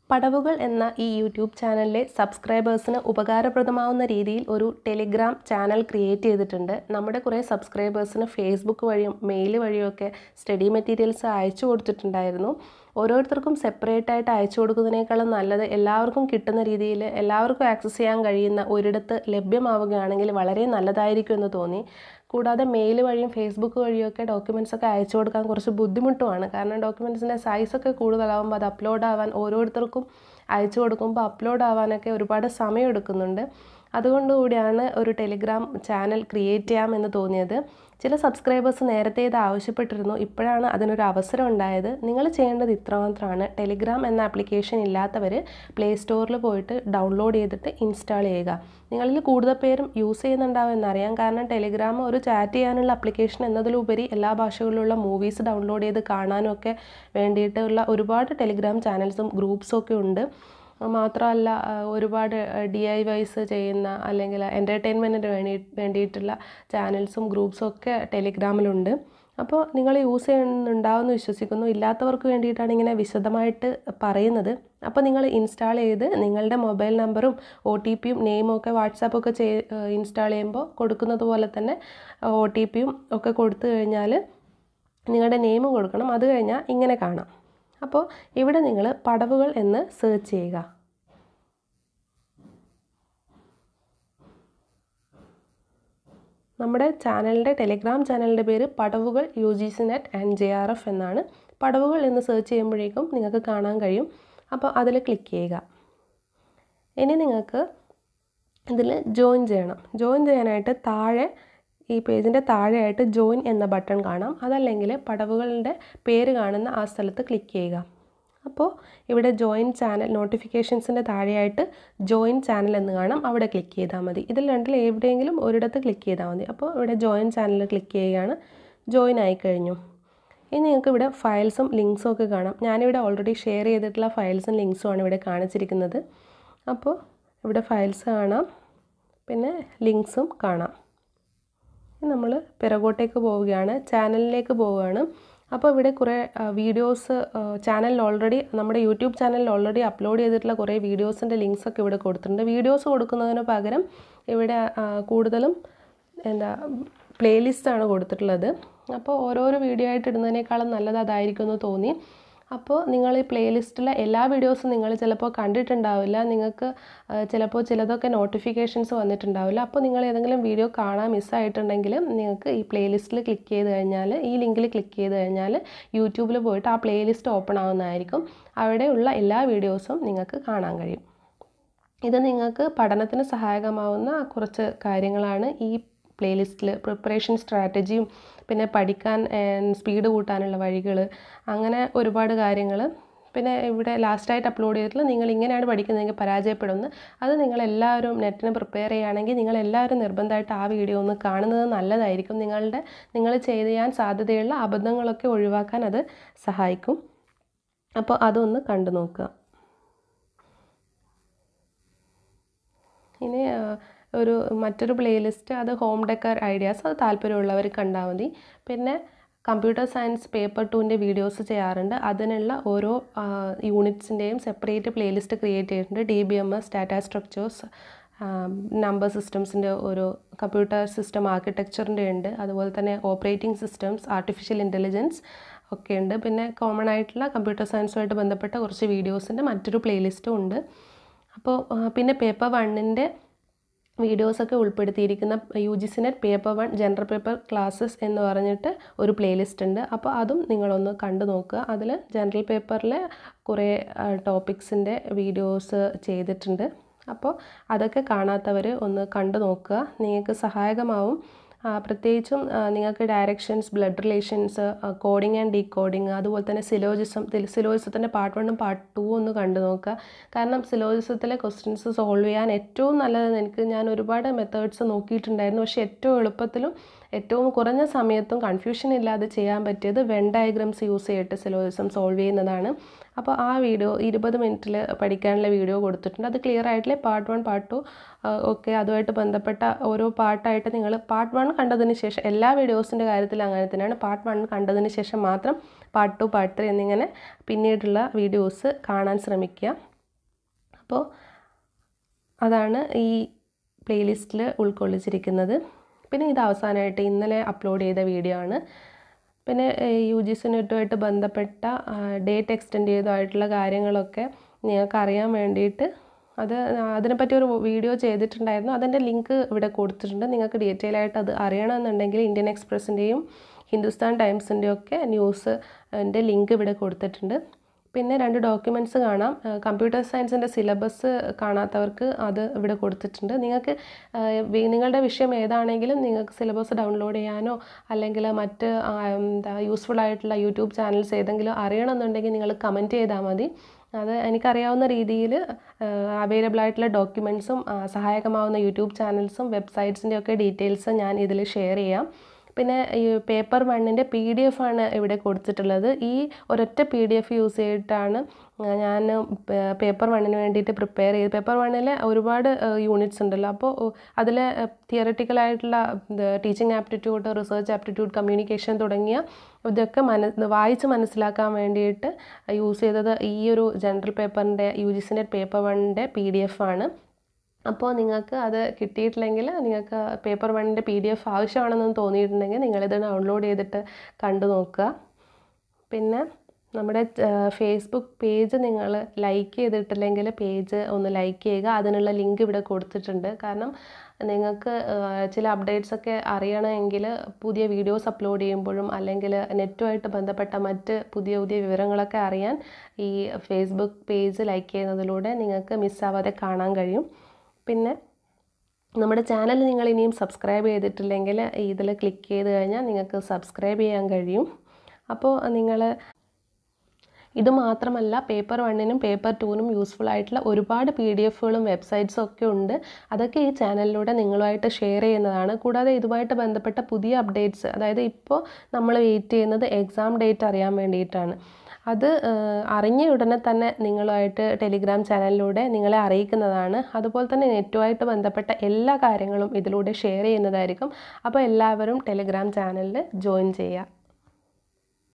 പടവുകൾ എന്ന ഈ യൂട്യൂബ് ചാനലിലെ സബ്സ്ക്രൈബേഴ്സിന് ഉപകാരപ്രദമാവുന്ന രീതിയിൽ ഒരു ടെലിഗ്രാം ചാനൽ ക്രിയേറ്റ് ചെയ്തിട്ടുണ്ട് നമ്മുടെ കുറേ സബ്സ്ക്രൈബേഴ്സിന് ഫേസ്ബുക്ക് വഴിയും മെയിൽ വഴിയൊക്കെ സ്റ്റഡി മെറ്റീരിയൽസ് അയച്ചു കൊടുത്തിട്ടുണ്ടായിരുന്നു ഓരോരുത്തർക്കും സെപ്പറേറ്റ് ആയിട്ട് അയച്ചു കൊടുക്കുന്നതിനേക്കാളും നല്ലത് എല്ലാവർക്കും കിട്ടുന്ന രീതിയിൽ എല്ലാവർക്കും ആക്സസ് ചെയ്യാൻ കഴിയുന്ന ഒരിടത്ത് ലഭ്യമാവുകയാണെങ്കിൽ വളരെ നല്ലതായിരിക്കും എന്ന് തോന്നി കൂടാതെ മെയിൽ വഴിയും ഫേസ്ബുക്ക് വഴിയൊക്കെ ഡോക്യുമെൻറ്റ്സ് ഒക്കെ അയച്ചു കൊടുക്കാൻ കുറച്ച് ബുദ്ധിമുട്ടുമാണ് കാരണം ഡോക്യുമെൻറ്റ്സിൻ്റെ സൈസൊക്കെ കൂടുതലാകുമ്പോൾ അത് അപ്ലോഡ് ആവാൻ ഓരോരുത്തർക്കും അയച്ചു കൊടുക്കുമ്പോൾ അപ്ലോഡ് ആവാനൊക്കെ ഒരുപാട് സമയം എടുക്കുന്നുണ്ട് അതുകൊണ്ടുകൂടിയാണ് ഒരു ടെലിഗ്രാം ചാനൽ ക്രിയേറ്റ് ചെയ്യാമെന്ന് തോന്നിയത് ചില സബ്സ്ക്രൈബേഴ്സ് നേരത്തെ ഇത് ആവശ്യപ്പെട്ടിരുന്നു ഇപ്പോഴാണ് അതിനൊരു അവസരം ഉണ്ടായത് നിങ്ങൾ ചെയ്യേണ്ടത് ഇത്രമാത്രമാണ് ടെലിഗ്രാം എന്ന ആപ്ലിക്കേഷൻ ഇല്ലാത്തവർ പ്ലേ സ്റ്റോറിൽ പോയിട്ട് ഡൗൺലോഡ് ചെയ്തിട്ട് ഇൻസ്റ്റാൾ ചെയ്യുക നിങ്ങളിൽ കൂടുതൽ പേരും യൂസ് ചെയ്യുന്നുണ്ടാവും എന്നറിയാം കാരണം ടെലിഗ്രാം ഒരു ചാറ്റ് ചെയ്യാനുള്ള ആപ്ലിക്കേഷൻ എന്നതിലുപരി എല്ലാ ഭാഷകളിലുള്ള മൂവീസ് ഡൗൺലോഡ് ചെയ്ത് കാണാനും ഒക്കെ വേണ്ടിയിട്ടുള്ള ഒരുപാട് ടെലിഗ്രാം ചാനൽസും ഗ്രൂപ്പ്സും ഒക്കെ ഉണ്ട് മാത്രമല്ല ഒരുപാട് ഡി ഐ വൈസ് ചെയ്യുന്ന അല്ലെങ്കിൽ എൻ്റർടൈൻമെൻറ്റിന് വേണ്ടി വേണ്ടിയിട്ടുള്ള ചാനൽസും ഗ്രൂപ്പ്സും ഒക്കെ ടെലിഗ്രാമിലുണ്ട് അപ്പോൾ നിങ്ങൾ യൂസ് ചെയ്യുന്നുണ്ടാവുമെന്ന് വിശ്വസിക്കുന്നു ഇല്ലാത്തവർക്ക് വേണ്ടിയിട്ടാണ് ഇങ്ങനെ വിശദമായിട്ട് പറയുന്നത് അപ്പോൾ നിങ്ങൾ ഇൻസ്റ്റാൾ ചെയ്ത് നിങ്ങളുടെ മൊബൈൽ നമ്പറും ഒ ടി പിയും നെയിമും ഒക്കെ വാട്സാപ്പൊക്കെ ചെയ് ഇൻസ്റ്റാൾ ചെയ്യുമ്പോൾ കൊടുക്കുന്നത് പോലെ തന്നെ ഒ ടി പിയും ഒക്കെ കൊടുത്തു കഴിഞ്ഞാൽ നിങ്ങളുടെ നെയിമും കൊടുക്കണം അത് കഴിഞ്ഞാൽ ഇങ്ങനെ കാണാം അപ്പോൾ ഇവിടെ നിങ്ങൾ പടവുകൾ എന്ന് സെർച്ച് ചെയ്യുക നമ്മുടെ ചാനലിൻ്റെ ടെലിഗ്രാം ചാനലിൻ്റെ പേര് പടവുകൾ U G C net and J R F എന്നാണ് പടവുകൾ എന്ന് സെർച്ച് ചെയ്യുമ്പോഴേക്കും നിങ്ങൾക്ക് കാണാൻ കഴിയും അപ്പോൾ അതിൽ ക്ലിക്ക് ചെയ്യുക ഇനി നിങ്ങൾക്ക് ഇതിൽ ജോയിൻ ചെയ്യണം ജോയിൻ ചെയ്യാനായിട്ട് താഴെ ഈ പേജിൻ്റെ താഴെയായിട്ട് ജോയിൻ എന്ന ബട്ടൺ കാണാം അതല്ലെങ്കിൽ പടവുകളുടെ പേര് കാണുന്ന ആ സ്ഥലത്ത് ക്ലിക്ക് ചെയ്യുക അപ്പോൾ ഇവിടെ ജോയിൻ ചാനൽ നോട്ടിഫിക്കേഷൻസിൻ്റെ താഴെയായിട്ട് ജോയിൻ ചാനൽ എന്ന് കാണാം അവിടെ ക്ലിക്ക് ചെയ്താൽ മതി ഇതിൽ രണ്ടിൽ എവിടെയെങ്കിലും ഒരിടത്ത് ക്ലിക്ക് ചെയ്താൽ മതി അപ്പോൾ ഇവിടെ ജോയിൻ ചാനൽ ക്ലിക്ക് ചെയ്യുകയാണ് ജോയിൻ ആയിക്കഴിഞ്ഞു ഇനി നിങ്ങൾക്ക് ഇവിടെ ഫയൽസും ലിങ്ക്സും ഒക്കെ കാണാം ഞാനിവിടെ ഓൾറെഡി ഷെയർ ചെയ്തിട്ടുള്ള ഫയൽസും ലിങ്ക്സും ആണ് ഇവിടെ കാണിച്ചിരിക്കുന്നത് അപ്പോൾ ഇവിടെ ഫയൽസ് കാണാം പിന്നെ ലിങ്ക്സും കാണാം നമ്മൾ പിറകോട്ടേക്ക് പോവുകയാണ് ചാനലിലേക്ക് പോവുകയാണ് അപ്പോൾ ഇവിടെ കുറേ വീഡിയോസ് ചാനലിൽ ഓൾറെഡി നമ്മുടെ യൂട്യൂബ് ചാനലിൽ ഓൾറെഡി അപ്ലോഡ് ചെയ്തിട്ടുള്ള കുറേ വീഡിയോസിൻ്റെ ലിങ്ക്സ് ഒക്കെ ഇവിടെ കൊടുത്തിട്ടുണ്ട് വീഡിയോസ് കൊടുക്കുന്നതിന് പകരം ഇവിടെ കൂടുതലും എന്താ പ്ലേലിസ്റ്റാണ് കൊടുത്തിട്ടുള്ളത് അപ്പോൾ ഓരോരോ വീഡിയോ ആയിട്ട് ഇടുന്നതിനേക്കാളും നല്ലത് അതായിരിക്കും എന്ന് തോന്നി അപ്പോൾ നിങ്ങൾ ഈ പ്ലേലിസ്റ്റിലെ എല്ലാ വീഡിയോസും നിങ്ങൾ ചിലപ്പോൾ കണ്ടിട്ടുണ്ടാവില്ല നിങ്ങൾക്ക് ചിലപ്പോൾ ചിലതൊക്കെ നോട്ടിഫിക്കേഷൻസ് വന്നിട്ടുണ്ടാവില്ല അപ്പോൾ നിങ്ങൾ ഏതെങ്കിലും വീഡിയോ കാണാൻ മിസ്സായിട്ടുണ്ടെങ്കിൽ നിങ്ങൾക്ക് ഈ പ്ലേലിസ്റ്റിൽ ക്ലിക്ക് ചെയ്ത് കഴിഞ്ഞാൽ ഈ ലിങ്കിൽ ക്ലിക്ക് ചെയ്ത് കഴിഞ്ഞാൽ യൂട്യൂബിൽ പോയിട്ട് ആ പ്ലേലിസ്റ്റ് ഓപ്പൺ ആവുന്നതായിരിക്കും അവിടെയുള്ള എല്ലാ വീഡിയോസും നിങ്ങൾക്ക് കാണാൻ കഴിയും ഇത് നിങ്ങൾക്ക് പഠനത്തിന് സഹായകമാവുന്ന കുറച്ച് കാര്യങ്ങളാണ് ഈ പ്ലേലിസ്റ്റിൽ പ്രിപ്പറേഷൻ സ്ട്രാറ്റജിയും പിന്നെ പഠിക്കാൻ സ്പീഡ് കൂട്ടാനുള്ള വഴികൾ അങ്ങനെ ഒരുപാട് കാര്യങ്ങൾ പിന്നെ ഇവിടെ ലാസ്റ്റായിട്ട് അപ്ലോഡ് ചെയ്തിട്ടുള്ള നിങ്ങൾ ഇങ്ങനെയാണ് പഠിക്കുന്നതെങ്കിൽ പരാജയപ്പെടുന്നു അത് നിങ്ങളെല്ലാവരും നെറ്റിന് പ്രിപ്പയർ ചെയ്യുകയാണെങ്കിൽ നിങ്ങളെല്ലാവരും നിർബന്ധമായിട്ട് ആ വീഡിയോ ഒന്ന് കാണുന്നത് നല്ലതായിരിക്കും നിങ്ങളുടെ നിങ്ങൾ ചെയ്ത് ചെയ്യാൻ സാധ്യതയുള്ള അബദ്ധങ്ങളൊക്കെ ഒഴിവാക്കാൻ അത് സഹായിക്കും അപ്പോൾ അതൊന്ന് കണ്ടു നോക്കുക ഇനി ഒരു മറ്റൊരു പ്ലേലിസ്റ്റ് അത് ഹോം ഡെക്കർ ഐഡിയാസ് അത് താല്പര്യമുള്ളവർ കണ്ടാൽ മതി പിന്നെ കമ്പ്യൂട്ടർ സയൻസ് പേപ്പർ ടുവിൻ്റെ വീഡിയോസ് ചെയ്യാറുണ്ട് അതിനുള്ള ഓരോ യൂണിറ്റ്സിൻ്റെയും സെപ്പറേറ്റ് പ്ലേലിസ്റ്റ് ക്രിയേറ്റ് ചെയ്തിട്ടുണ്ട് D B M S data structures number സിസ്റ്റംസിൻ്റെ ഒരു കമ്പ്യൂട്ടർ സിസ്റ്റം ആർക്കിടെക്ചറിൻ്റെ ഉണ്ട് അതുപോലെ തന്നെ ഓപ്പറേറ്റിംഗ് സിസ്റ്റംസ് ആർട്ടിഫിഷ്യൽ ഇൻ്റലിജൻസ് ഒക്കെ ഉണ്ട് പിന്നെ കോമൺ ആയിട്ടുള്ള കമ്പ്യൂട്ടർ സയൻസുമായിട്ട് ബന്ധപ്പെട്ട കുറച്ച് വീഡിയോസിൻ്റെ മറ്റൊരു പ്ലേലിസ്റ്റും ഉണ്ട് അപ്പോൾ പിന്നെ പേപ്പർ വണ്ണിൻ്റെ വീഡിയോസൊക്കെ ഉൾപ്പെടുത്തിയിരിക്കുന്ന U G C net paper one general paper classes എന്ന് പറഞ്ഞിട്ട് ഒരു പ്ലേലിസ്റ്റ് ഉണ്ട് അപ്പോൾ അതും നിങ്ങളൊന്ന് കണ്ടു നോക്കുക അതിൽ ജനറൽ പേപ്പറിലെ കുറേ ടോപ്പിക്സിൻ്റെ വീഡിയോസ് ചെയ്തിട്ടുണ്ട് അപ്പോൾ അതൊക്കെ കാണാത്തവർ ഒന്ന് കണ്ടു നോക്കുക നിങ്ങൾക്ക് സഹായകമാവും പ്രത്യേകിച്ചും നിങ്ങൾക്ക് directions blood relations coding and decoding അതുപോലെ തന്നെ സിലോജിസം സിലോജിസത്തിൻ്റെ പാർട്ട് വണ്ണും പാർട്ട് ടു ഒന്ന് കണ്ടു നോക്കുക കാരണം സിലോജിസത്തിലെ ക്വസ്റ്റ്യൻസ് സോൾവ് ചെയ്യാൻ ഏറ്റവും നല്ലത് എനിക്ക് ഞാൻ ഒരുപാട് മെത്തേഡ്സ് നോക്കിയിട്ടുണ്ടായിരുന്നു പക്ഷേ ഏറ്റവും എളുപ്പത്തിലും ഏറ്റവും കുറഞ്ഞ സമയത്തും കൺഫ്യൂഷൻ ഇല്ലാതെ ചെയ്യാൻ പറ്റിയത് വെൻ ഡയഗ്രംസ് യൂസ് ചെയ്തിട്ട് സിലോജിസം സോൾവ് ചെയ്യുന്നതാണ് അപ്പോൾ ആ വീഡിയോ ഇരുപത് മിനിറ്റിൽ പഠിക്കാനുള്ള വീഡിയോ കൊടുത്തിട്ടുണ്ട് അത് ക്ലിയർ ആയിട്ടുള്ള പാർട്ട് വൺ പാർട്ട് ടു ഒക്കെ അതുമായിട്ട് ബന്ധപ്പെട്ട ഓരോ പാർട്ടായിട്ട് നിങ്ങൾ പാർട്ട് വൺ കണ്ടതിന് ശേഷം എല്ലാ വീഡിയോസിൻ്റെ കാര്യത്തിൽ അങ്ങനെ തന്നെയാണ് പാർട്ട് വൺ കണ്ടതിന് ശേഷം മാത്രം പാർട്ട് ടു പാർട്ട് ത്രീ എന്നിങ്ങനെ പിന്നീടുള്ള വീഡിയോസ് കാണാൻ ശ്രമിക്കുക അപ്പോൾ അതാണ് ഈ പ്ലേലിസ്റ്റിൽ ഉൾക്കൊള്ളിച്ചിരിക്കുന്നത് പിന്നെ ഇത് അവസാനമായിട്ട് ഇന്നലെ അപ്ലോഡ് ചെയ്ത വീഡിയോ ആണ് പിന്നെ യു ജി സി നെറ്റുമായിട്ട് ബന്ധപ്പെട്ട ഡേറ്റ് എക്സ്റ്റെൻഡ് ചെയ്തതായിട്ടുള്ള കാര്യങ്ങളൊക്കെ നിങ്ങൾക്ക് അറിയാൻ വേണ്ടിയിട്ട് അത് അതിനെപ്പറ്റി ഒരു വീഡിയോ ചെയ്തിട്ടുണ്ടായിരുന്നു അതിൻ്റെ ലിങ്ക് ഇവിടെ കൊടുത്തിട്ടുണ്ട് നിങ്ങൾക്ക് ഡീറ്റെയിൽ ആയിട്ട് അത് അറിയണമെന്നുണ്ടെങ്കിൽ ഇന്ത്യൻ എക്സ്പ്രസിൻ്റെയും ഹിന്ദുസ്ഥാൻ ടൈംസിൻ്റെയും ഒക്കെ ന്യൂസ് ൻ്റെ ലിങ്ക് ഇവിടെ കൊടുത്തിട്ടുണ്ട് പിന്നെ രണ്ട് ഡോക്യുമെൻറ്റ്സ് കാണാം കമ്പ്യൂട്ടർ സയൻസിൻ്റെ സിലബസ് കാണാത്തവർക്ക് അത് ഇവിടെ കൊടുത്തിട്ടുണ്ട് നിങ്ങൾക്ക് നിങ്ങളുടെ വിഷയം ഏതാണെങ്കിലും നിങ്ങൾക്ക് സിലബസ് ഡൗൺലോഡ് ചെയ്യാനോ അല്ലെങ്കിൽ മറ്റ് എന്താ യൂസ്ഫുൾ ആയിട്ടുള്ള യൂട്യൂബ് ചാനൽസ് ഏതെങ്കിലും അറിയണമെന്നുണ്ടെങ്കിൽ നിങ്ങൾ കമൻറ്റ് ചെയ്താൽ മതി അത് എനിക്കറിയാവുന്ന രീതിയിൽ അവൈലബിൾ ആയിട്ടുള്ള ഡോക്യുമെൻറ്റ്സും സഹായകമാവുന്ന യൂട്യൂബ് ചാനൽസും വെബ്സൈറ്റ്സിൻ്റെ ഒക്കെ ഡീറ്റെയിൽസ് ഞാൻ ഇതിൽ ഷെയർ ചെയ്യാം പിന്നെ ഈ പേപ്പർ വണ്ണിൻ്റെ പി ഡി എഫ് ആണ് ഇവിടെ കൊടുത്തിട്ടുള്ളത് ഈ ഒരൊറ്റ പി ഡി എഫ് യൂസ് ചെയ്തിട്ടാണ് ഞാൻ പേപ്പർ വണ്ണിന് വേണ്ടിയിട്ട് പ്രിപ്പയർ ചെയ്ത് പേപ്പർ വണ്ണിൽ ഒരുപാട് യൂണിറ്റ്സ് ഉണ്ടല്ലോ അപ്പോൾ അതിൽ തിയറട്ടിക്കലായിട്ടുള്ള teaching aptitude research aptitude communication തുടങ്ങിയ ഇതൊക്കെ മന വായിച്ച് മനസ്സിലാക്കാൻ വേണ്ടിയിട്ട് യൂസ് ചെയ്തത് ഈ ഒരു ജനറൽ പേപ്പറിൻ്റെ യു ജി സിൻ്റെ പേപ്പർ വണ്ണിൻ്റെ പി ഡി എഫ് ആണ് അപ്പോൾ നിങ്ങൾക്ക് അത് കിട്ടിയിട്ടില്ലെങ്കിൽ നിങ്ങൾക്ക് പേപ്പർ വണ്ണിൻ്റെ പി ഡി എഫ് ആവശ്യമാണെന്ന് തോന്നിയിട്ടുണ്ടെങ്കിൽ നിങ്ങളിത് ഡൗൺലോഡ് ചെയ്തിട്ട് കണ്ടു നോക്കുക പിന്നെ നമ്മുടെ ഫേസ്ബുക്ക് പേജ് നിങ്ങൾ ലൈക്ക് ചെയ്തിട്ടില്ലെങ്കിൽ പേജ് ഒന്ന് ലൈക്ക് ചെയ്യുക അതിനുള്ള ലിങ്ക് ഇവിടെ കൊടുത്തിട്ടുണ്ട് കാരണം നിങ്ങൾക്ക് ചില അപ്ഡേറ്റ്സ് ഒക്കെ അറിയണമെങ്കിൽ പുതിയ വീഡിയോസ് അപ്ലോഡ് ചെയ്യുമ്പോഴും അല്ലെങ്കിൽ നെറ്റുമായിട്ട് ബന്ധപ്പെട്ട മറ്റ് പുതിയ പുതിയ വിവരങ്ങളൊക്കെ അറിയാൻ ഈ ഫേസ്ബുക്ക് പേജ് ലൈക്ക് ചെയ്യുന്നതിലൂടെ നിങ്ങൾക്ക് മിസ്സാവാതെ കാണാൻ കഴിയും പിന്നെ നമ്മുടെ ചാനൽ നിങ്ങൾ ഇനിയും സബ്സ്ക്രൈബ് ചെയ്തിട്ടില്ലെങ്കിൽ ഇതിൽ ക്ലിക്ക് ചെയ്ത് കഴിഞ്ഞാൽ നിങ്ങൾക്ക് സബ്സ്ക്രൈബ് ചെയ്യാൻ കഴിയും അപ്പോൾ നിങ്ങൾ ഇത് മാത്രമല്ല പേപ്പർ വണ്ണിനും പേപ്പർ ടൂവിനും യൂസ്ഫുൾ ആയിട്ടുള്ള ഒരുപാട് പി ഡി എഫുകളും വെബ്സൈറ്റ്സും ഒക്കെ ഉണ്ട് അതൊക്കെ ഈ ചാനലിലൂടെ നിങ്ങളുമായിട്ട് ഷെയർ ചെയ്യുന്നതാണ് കൂടാതെ ഇതുമായിട്ട് ബന്ധപ്പെട്ട പുതിയ അപ്ഡേറ്റ്സ് അതായത് ഇപ്പോൾ നമ്മൾ വെയിറ്റ് ചെയ്യുന്നത് എക്സാം ഡേറ്റ് അറിയാൻ വേണ്ടിയിട്ടാണ് അത് അറിഞ്ഞ ഉടനെ തന്നെ നിങ്ങളുമായിട്ട് ടെലിഗ്രാം ചാനലിലൂടെ നിങ്ങളെ അറിയിക്കുന്നതാണ് അതുപോലെ തന്നെ നെറ്റുമായിട്ട് ബന്ധപ്പെട്ട എല്ലാ കാര്യങ്ങളും ഇതിലൂടെ ഷെയർ ചെയ്യുന്നതായിരിക്കും അപ്പോൾ എല്ലാവരും ടെലിഗ്രാം ചാനലിൽ ജോയിൻ ചെയ്യുക